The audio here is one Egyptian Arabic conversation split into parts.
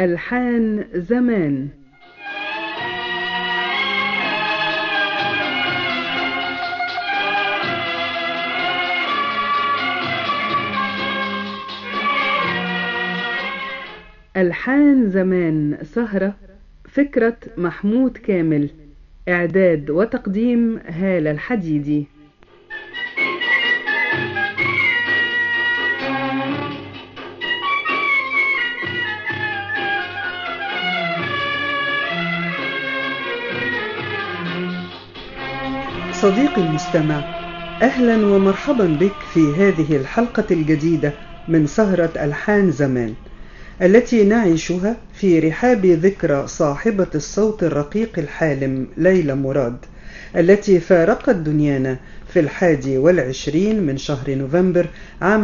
ألحان زمان ألحان زمان سهرة فكرة محمود كامل إعداد وتقديم هالة الحديدي صديقي المستمع أهلا ومرحبا بك في هذه الحلقة الجديدة من سهرة ألحان زمان التي نعيشها في رحاب ذكرى صاحبة الصوت الرقيق الحالم ليلى مراد التي فارقت دنيانا في الحادي والعشرين من شهر نوفمبر عام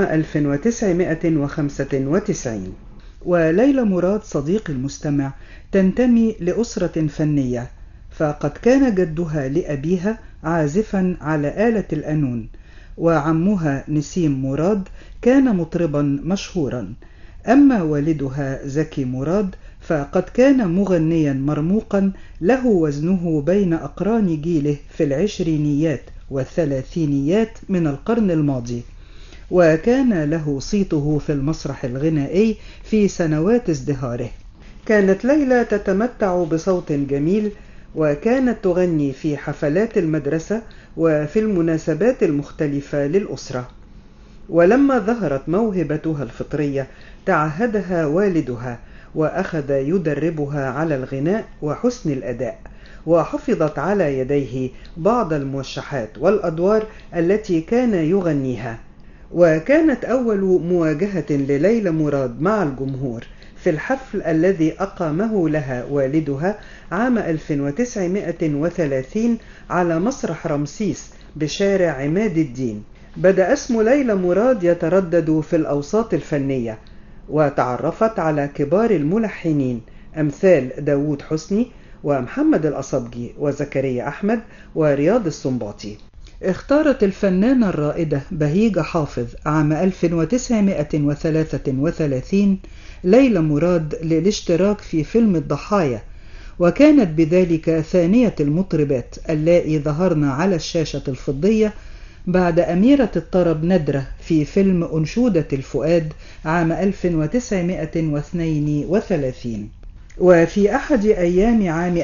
1995 وليلى مراد صديقي المستمع تنتمي لأسرة فنية فقد كان جدها لأبيها عازفا على آلة الأنون وعمها نسيم مراد كان مطربا مشهورا أما والدها زكي مراد فقد كان مغنيا مرموقا له وزنه بين أقران جيله في العشرينيات والثلاثينيات من القرن الماضي وكان له صيته في المسرح الغنائي في سنوات ازدهاره كانت ليلى تتمتع بصوت جميل وكانت تغني في حفلات المدرسة وفي المناسبات المختلفة للأسرة ولما ظهرت موهبتها الفطرية تعهدها والدها وأخذ يدربها على الغناء وحسن الأداء وحفظت على يديه بعض الموشحات والأدوار التي كان يغنيها وكانت أول مواجهة لليلى مراد مع الجمهور في الحفل الذي أقامه لها والدها عام 1930 على مسرح رمسيس بشارع عماد الدين بدأ اسم ليلى مراد يتردد في الأوساط الفنية وتعرفت على كبار الملحنين أمثال داوود حسني ومحمد الأصبجي وزكريا أحمد ورياض السنباطي اختارت الفنانة الرائدة بهيجة حافظ عام 1933 ليلى مراد للاشتراك في فيلم الضحايا وكانت بذلك ثانية المطربات اللائي ظهرن على الشاشة الفضية بعد أميرة الطرب ندرة في فيلم أنشودة الفؤاد عام 1932 وفي أحد أيام عام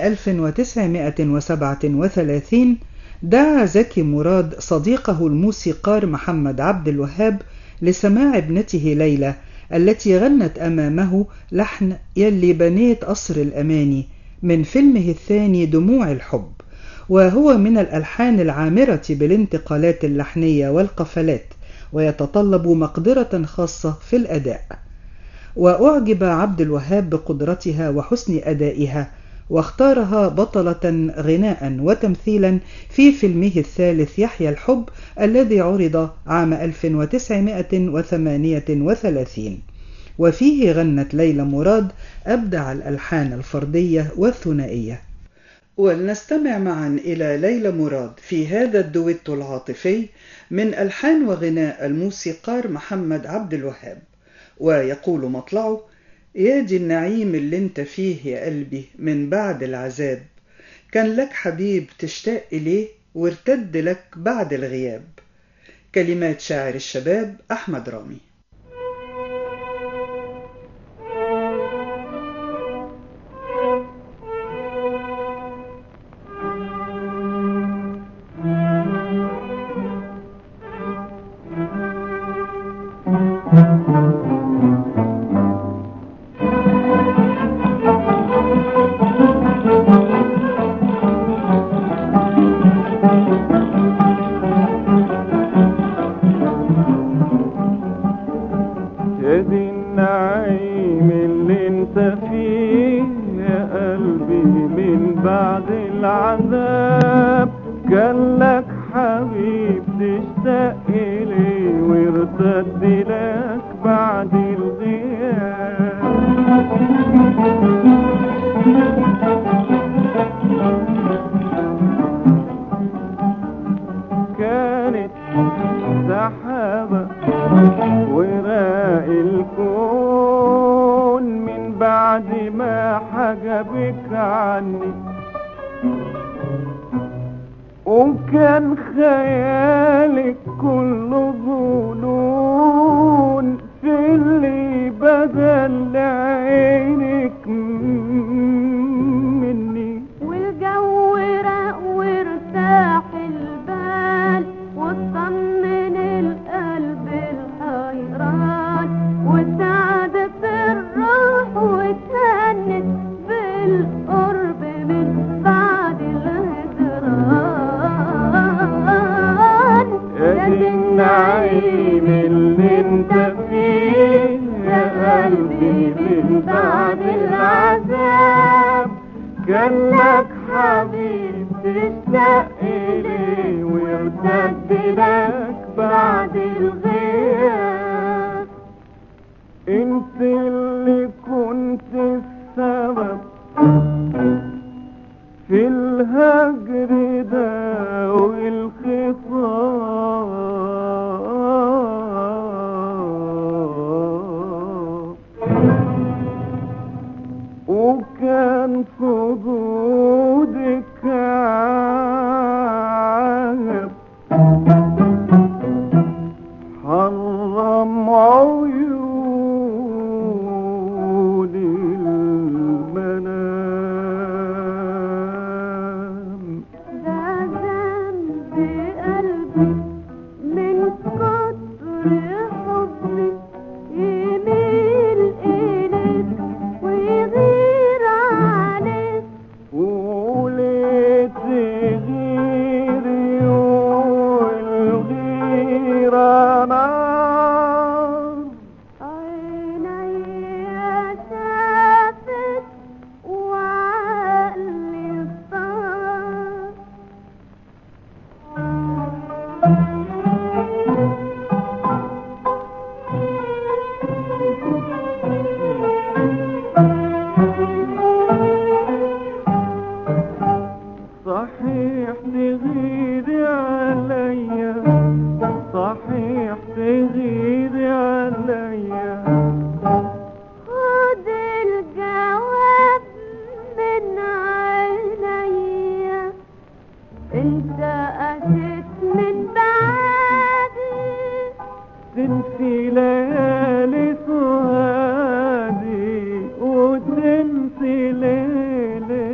1937 دعا زكي مراد صديقه الموسيقار محمد عبد الوهاب لسماع ابنته ليلى التي غنت أمامه لحن يلي بنيت قصر الأماني من فيلمه الثاني دموع الحب وهو من الألحان العامرة بالانتقالات اللحنية والقفلات ويتطلب مقدرة خاصة في الأداء وأعجب عبد الوهاب بقدرتها وحسن أدائها واختارها بطلة غناء وتمثيلا في فيلمه الثالث يحيى الحب الذي عرض عام 1938 وفيه غنت ليلى مراد أبدع الألحان الفردية والثنائية ولنستمع معا إلى ليلى مراد في هذا الدويتو العاطفي من ألحان وغناء الموسيقار محمد عبد الوهاب ويقول مطلعه يا دي النعيم اللي انت فيه يا قلبي من بعد العذاب كان لك حبيب تشتاق إليه وارتد لك بعد الغياب كلمات شاعر الشباب أحمد رامي وراء الكون من بعد بعد ما حجبك عني وكان خيالك كله ظنون في اللي بدل عينك مني والجو رق وارتاح البال واطمن القلب الحيران والسعادة في الروح وتهنت بالقرب من بعد الهجران يا دي النعيم اللي انت فيه يا قلبي من بعد العذاب كان لك حبيب تشتاق إليه ويرتد لك بعد الغياب انت اللي كنت السبب في الهجر ده والخطاب وكان خدودك عجب حرم عيون المنام ده ذنب قلبي من كتر حبي يميل إليك ويغير عليك وليه تغيري والغيرة نار عيني شافت وعقلي صار صحيح تغيري عليا صحيح تغيري عليا خد الجواب من عينيا انت قست من بعدي تنسي ليالي سهادي وتنسي ليلي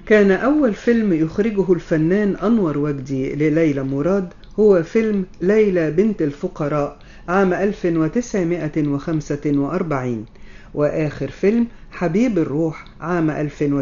كان أول فيلم يخرجه الفنان أنور وجدي لليلى مراد هو فيلم ليلى بنت الفقراء عام 1945 وآخر فيلم حبيب الروح عام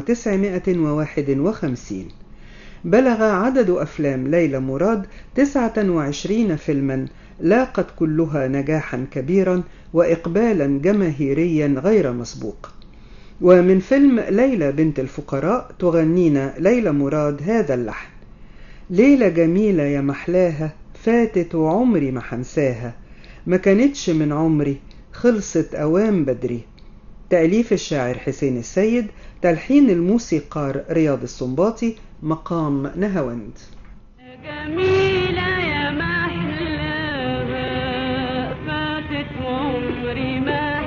1951 بلغ عدد أفلام ليلى مراد 29 فيلما لاقت كلها نجاحا كبيرا وإقبالا جماهيريا غير مسبوق ومن فيلم ليلى بنت الفقراء تغنينا ليلى مراد هذا اللحن ليلة جميلة يا محلاها فاتت وعمري ما حنساها ما كانتش من عمري خلصت أوام بدري تأليف الشاعر حسين السيد تلحين الموسيقار رياض السنباطي مقام نهاوند جميلة يا محلاها فاتت عمري ما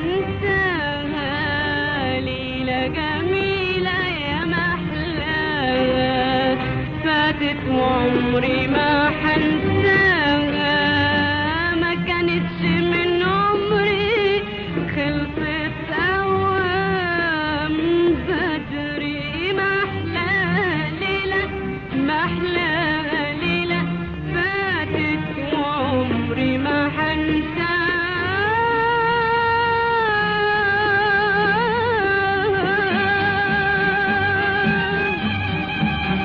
حنساها ليلة جميلة يا محلاها فاتت وعمري ما حنساها ما كانتش من عمري خلصت أوام بدري محلاها ليلة محلاها ليلة فاتت وعمري ما حنساها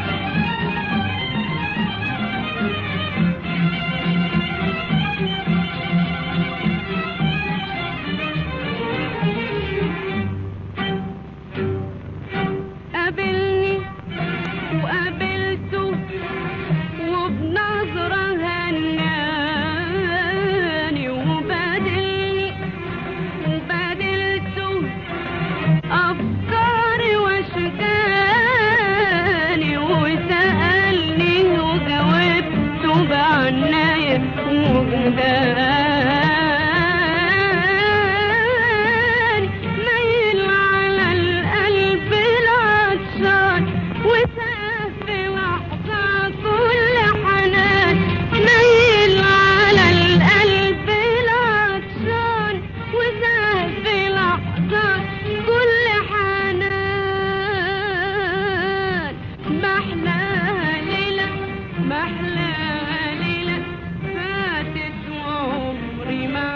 قابلني وقابلته وبنظرة هناني وبادلني وبادلته أفكاري واشكاني وسألني وجاوبته بعناية وجداني ميل على القلب العطشان وسقف في لحظة كل حنان ميل على القلب العطشان وسقف في لحظة كل حنان محلاها ليلة محلاها ليلة فاتت وعمري ما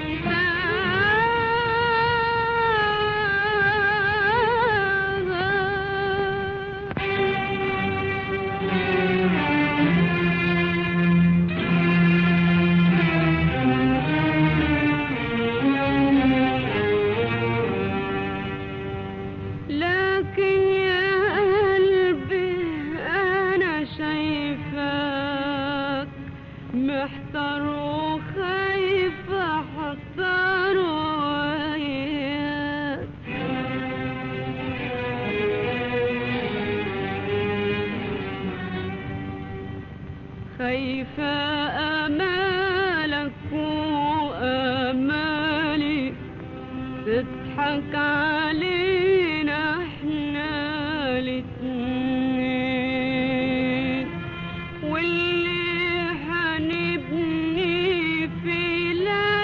لكن يا قلبي أنا شايفاك محتار وخايف أحضر وياك خايفة أمالك وأمالي تضحك علينا احنا الاتنين واللي هنبني في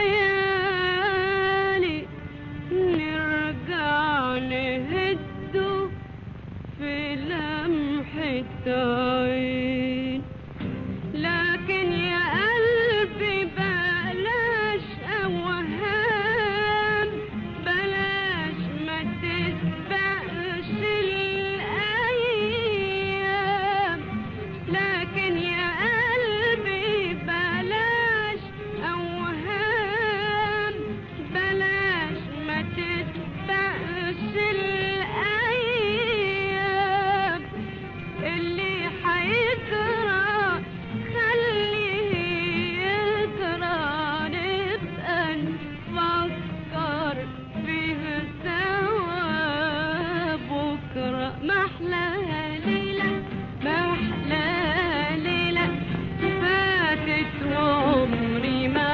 ليالي نرجع نهده في لمحة عين لكن يا قلبي بلاش أوهام بلاش ما تسبقش الأيام لكن يا قلبي بلاش أوهام بلاش ما تسبقش الأيام اللي حيجرى خليه يجرى نبقى نفكر فيه سوا بكرة محلاها ليلة محلاها ليلة فاتت وعمري ما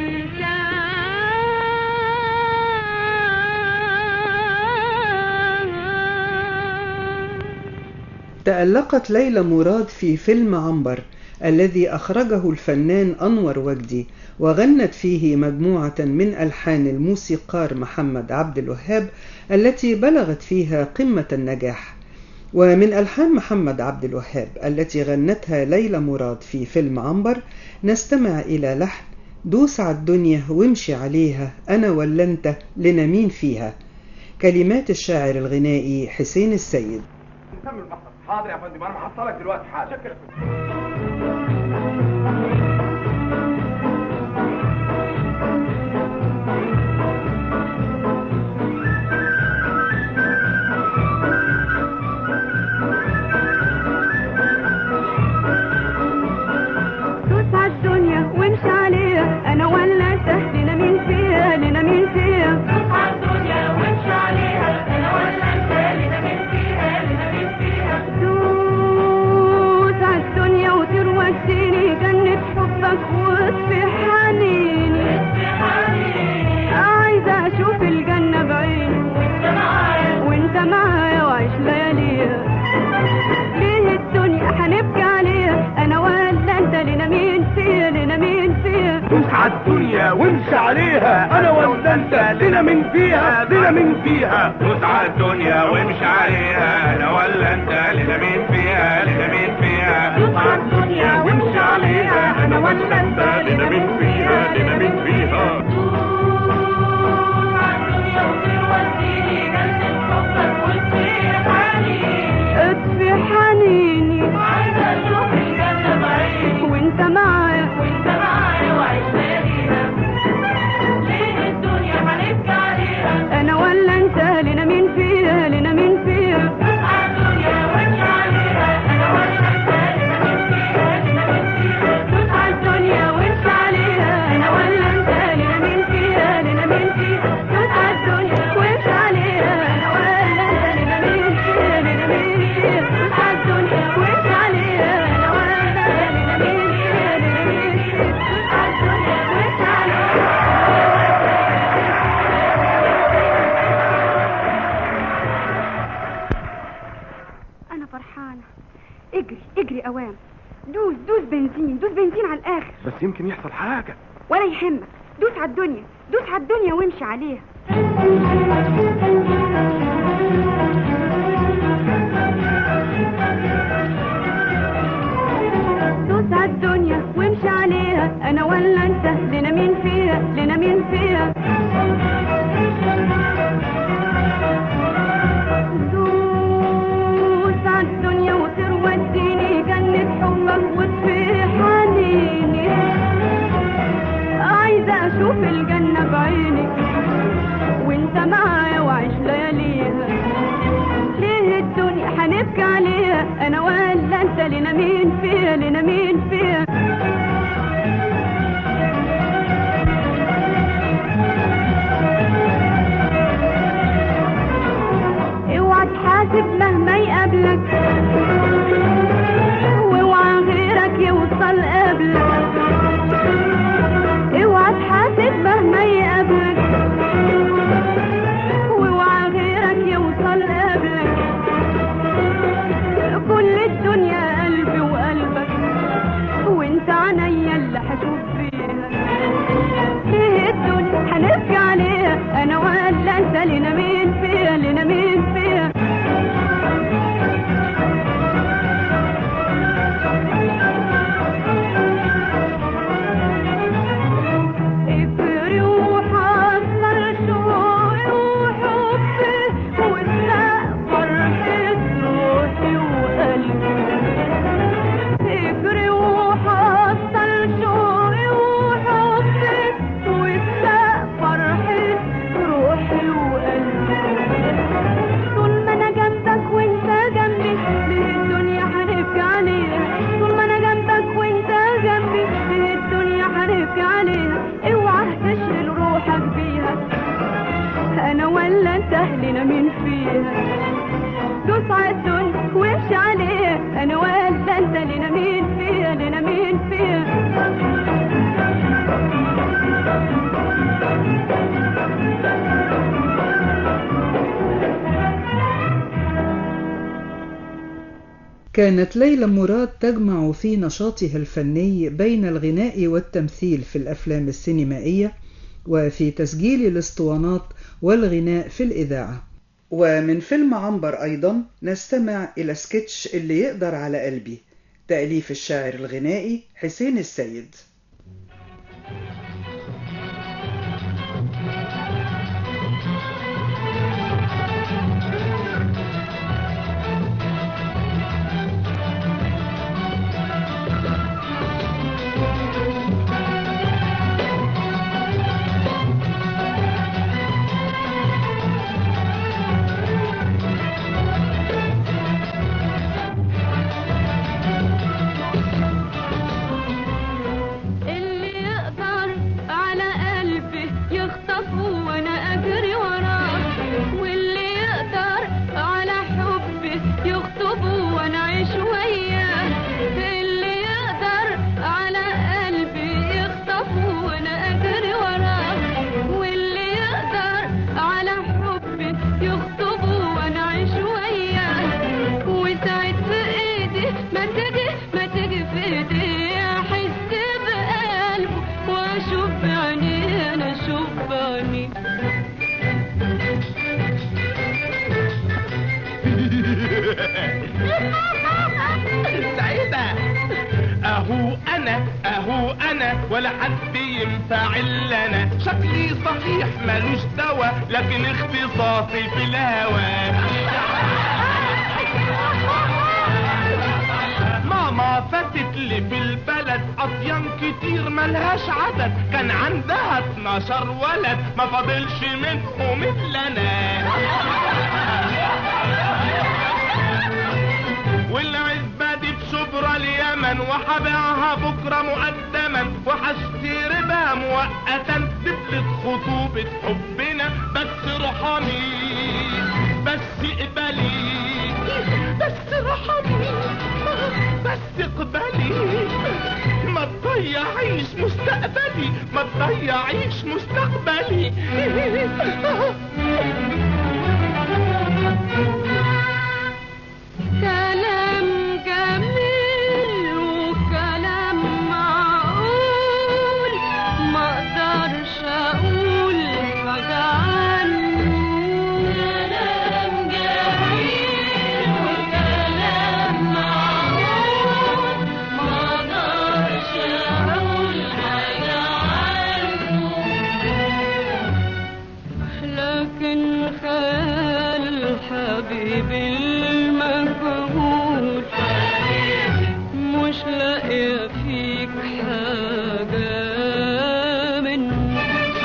حنساها تألقت ليلى مراد في فيلم عنبر الذي أخرجه الفنان أنور وجدي وغنت فيه مجموعة من ألحان الموسيقار محمد عبد الوهاب التي بلغت فيها قمة النجاح ومن ألحان محمد عبد الوهاب التي غنتها ليلى مراد في فيلم عنبر نستمع إلى لحن دوس على الدنيا وامشي عليها أنا ولا أنت لنا مين فيها كلمات الشاعر الغنائي حسين السيد نكمل المحطة حاضر يا فندم انا محصلك دلوقتي حاضر شكرا دوس على الدنيا وامشي عليها انا ولا انت لنا مين فيها لنا مين فيها دوس على الدنيا وامشي عليها انا ولا انت لنا مين فيها لنا مين فيها دوس على الدنيا وتروى الدنيا جنة حبك واطفي حنيني عايزة اشوف الجنة بعيني وانت معايا وانت معايا وعيش لياليها ليه الدنيا هنبكي عليها انا ولا انت لنا مين فيها لنا مين فيها دوس على الدنيا وامشي عليها انا ولا انت لنا من فيها لنا من فيها دوس على الدنيا وامشي عليها انا ولا انت لنا مين فيها لنا مين فيها دوس على الدنيا وامشي عليها انا ولا انت لنا مين فيها لنا مين فيها اطفي حنيني عايزة اشوف الجنة بعيني وانت معايا وانت معايا وعيش لياليها ليه الدنيا هنبكي عليها انا ولا انت لنا مين فيها لنا مين فيها الدنيا وامشي عليها انا ولا انت لنا مين فيها لنا مين فيها دوس على الدنيا وامشي عليها انا ولا انت لنا مين فيها لنا مين فيها دوس على الدنيا وامشي عليها انا ولا انت لنا مين فيها لنا مين فيها دوس على الدنيا وامشي عليها انا ولا انت لنا مين فيها لنا مين فيها دوس على الدنيا وامشي عليها انا فرحانه اجري اجري اوام دوس دوس بنزين دوس بنزين على الاخر بس يمكن يحصل حاجة ولا يهمك دوس على الدنيا دوس على الدنيا وامشي عليها دوس على الدنيا وامشي عليها انا ولا انت لنا مين فيها لنا مين فيها دوس على الدنيا وتروى الدنيا جنة حبك وتفي حنيني عايزة اشوف الجنة بعيني وانت معايا وعيش لياليها ليه الدنيا هنبكي عليها انا ولا انت لنا مين فيها لنا مين فيها اوعى تحاسب مهما يقابلك واوعى غيرك يوصل قبلك اوعى تحاسب مهما يقابلك واوعى غيرك يوصل قبلك كل الدنيا قلبي وقلبك وانت عينيا اللي هشوف فيها ايه الدنيا هنبكي عليها انا ولا انت لنا مين فيها لنا مين فيها افري وحصل شوقي وحبي واسرق فرحة روحي وقلبي افري وحصل شوقي وحبي واسرق فرحة روحي وقلبي طول ما انا جنبك وانت جنبي ليه الدنيا هنبكي عليها طول ما انا جنبك وانت جنبي ليه الدنيا هنبكي عليها اوعى تشغل روحك بيها انا ولا انت لنا مين فيها دوس على الدنيا وامشي عليها انا ولا انت لنا مين فيها لنا مين فيها كانت ليلى مراد تجمع في نشاطها الفني بين الغناء والتمثيل في الأفلام السينمائية وفي تسجيل الاسطوانات والغناء في الإذاعة ومن فيلم عنبر أيضا نستمع إلى سكتش اللي يقدر على قلبي تأليف الشاعر الغنائي حسين السيد اللي يقدر على قلبي يخطفه وانا اجري وراه واللي يقدر على حبي يخطبه وانا اعيش وياه اللي يقدر على قلبي يخطفه وانا اجري وراه واللي يقدر على حبي يخطبه وانا اعيش وياه وساعد في ايدي ما تجي ما تجي في ايدي احس بقلبه واشوف بعينيه انا اشوف بعينيه سعيدة اهو انا اهو انا ولا حد ينفع الا انا شكلي صحيح ملوش دوا لكن اختصاصي في الهوى ماما فاتت لي في البلد اطيان كتير ملهاش عدد كان عندها 12 ولد ما فاضلش منهم الا انا والعزبة دي في شبرا اليمن وحبيعها بكرة مقدما وحشتري بها مؤقتا دبلة خطوبة حبنا بس ارحمي بس اقبلي بس ارحمي بس اقبلي ما تضيعيش مستقبلي ما تضيعيش مستقبلي كلام جميل وكلام معقول ما اقدرش اقول حاجة عنه كلام جميل وكلام معقول ما اقدرش اقول حاجة عنه لكن خيال حبيبي المجهول مش لاقيه فيك حاجه منه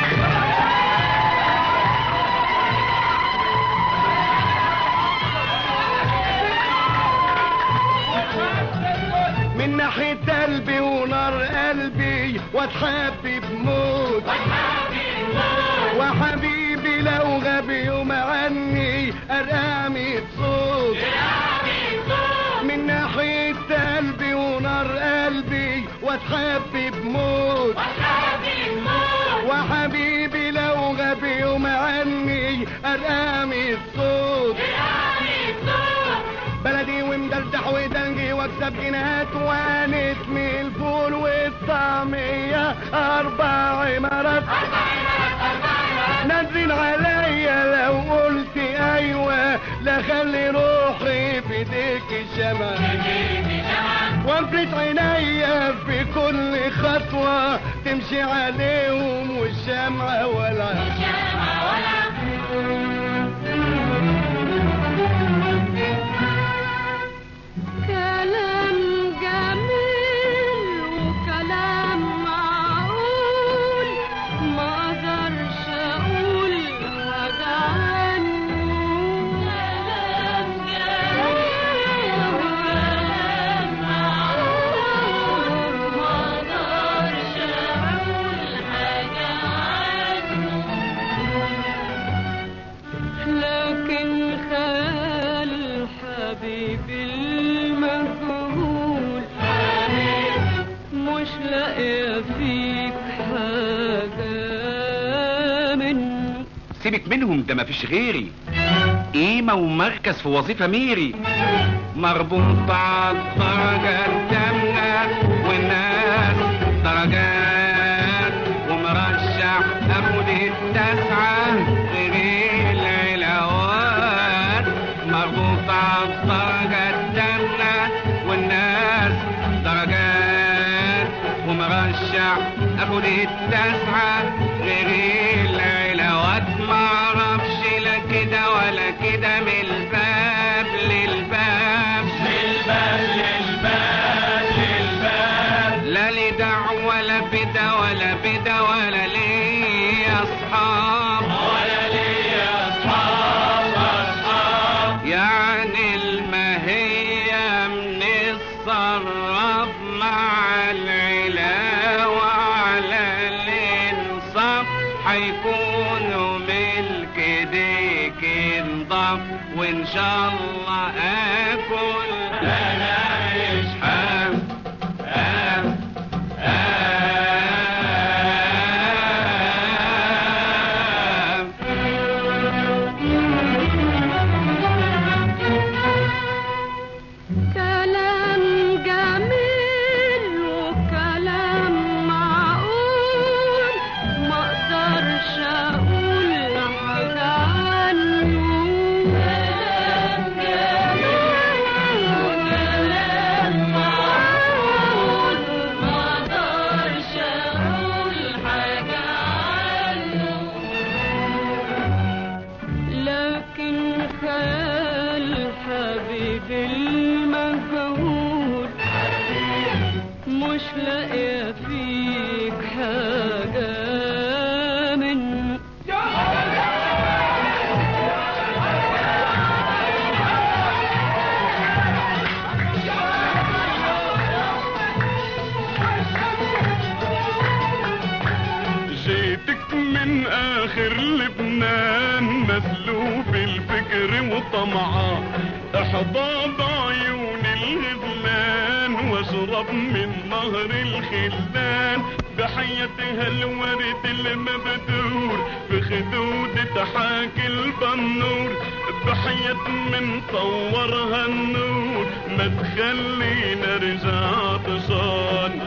من ناحية قلبي ونار قلبي واتحبب موت وحبيبي لو غاب يوم عني ارقامي صوت من ناحية قلبي ونار قلبي واتحبب موت وحبيبي لو غاب يوم عني ارقامي الصوت بلدي ومدردح ودنجي واكسب جنيهات وانت من الفول والطعمية اربع عمارات نازلين عليا لو قلت ايوه لا خلي روحي في ايديك الشمع وانفلت عينيا في كل خطوة تمشي عليهم والشمعة ولا كلام جميل وكلام معقول ما اقدرش اقول حاجه عنه كلام جميل وكلام معقول ما اقدرش اقول حاجه عنه لكن خيال حبيبي المجهول مش لاقيه فيك حاجه منه سيبك منهم ده مفيش غيري قيمة ومركز في وظيفة ميري مربوط على الدرجة التامنة والناس درجات ومرشح اخد التسعة غير العلاوات الدرجة التامنة والناس درجات ومرشح اخد التاسعة غير العلاوات معرفش لا كده ولا كده من الباب للباب للباب للباب للباب لا لي دعوة ولا بدا ولا بدا ولا لي اصحاب ولا لي اصحاب اصحاب يعني المهية من الصرف مع العلاوة على الانصاف حيكونوا ملك ديك انضاف وان شاء الله اكل انا مش حام آم آم كلام جميل وكلام معقول ما اقدرش اقول حاجة عنه كلام جميل وكلام معقول ما اقدرش اقول حاجة عنه لكن خيال حبيبي المجهول مش لاقيه فيك حاجة من جيتك من اخر لبنان مسلوب الفكر وطمعان احضى بعيون الغزلان واشرب من نهر الخلان بحياتها الورد المبدور بخدود تحاكي البنور بحياة من طورها النور ما تخلينا رجع طشان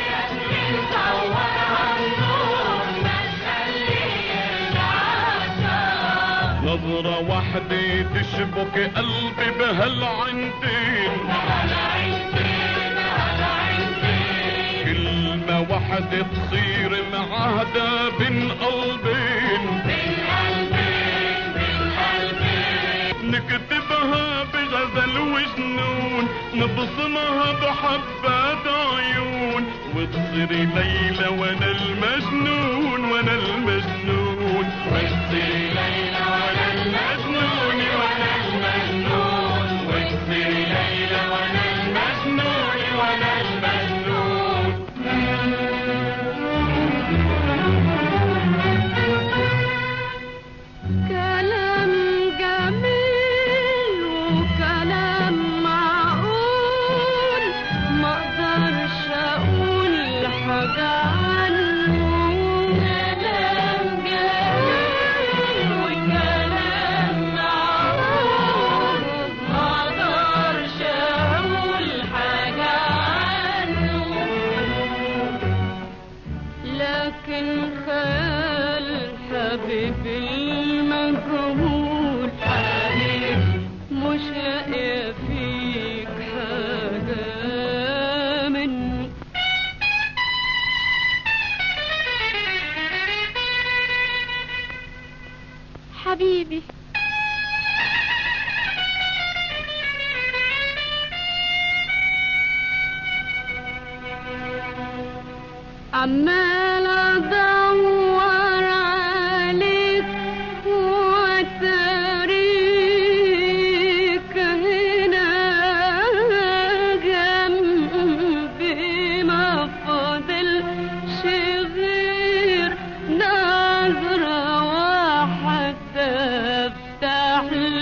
نظرة واحدة تشبك قلبي بهالعندين كلمة واحدة تصير معاهدة بين قلبين نكتبها بغزل وجنون نبصمها بحبات عيون وتصيري ليلى وانا المجنون وانا المجنون وتصيري ليلى وانا المجنون وانا المجنون وتصيري ليلى وانا المجنون وانا المجنون كلام جميل وكلام معقول ما اقدرش اقول حاجة عنه كلام جميل وكلام معقول ما اقدرش اقول حاجة عنه لكن خيال حبيبي المجهول مش لاقيه فيك حاجة منه حبيبي عمال ادور عليك واتاريك هنا جنبي ما فاضلش غير نظرة واحدة افتح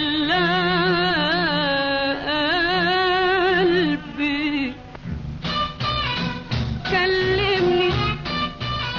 لها قلبي كلمني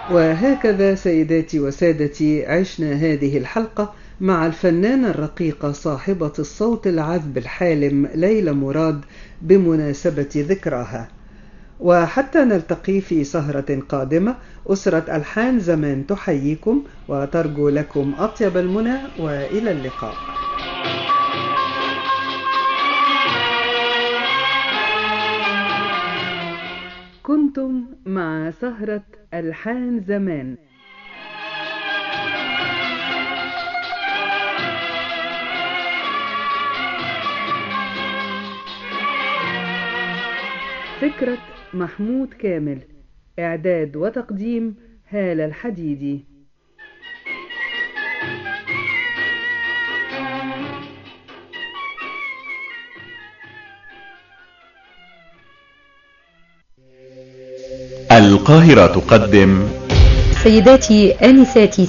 وهكذا سيداتي وسادتي عشنا هذه الحلقة مع الفنانة الرقيقة صاحبة الصوت العذب الحالم ليلى مراد بمناسبة ذكراها وحتى نلتقي في سهرة قادمة أسرة ألحان زمان تحييكم وترجو لكم أطيب المنى وإلى اللقاء كنتم مع سهرة ألحان زمان فكرة محمود كامل إعداد وتقديم هالة الحديدي القاهرة تقدم سيداتي آنساتي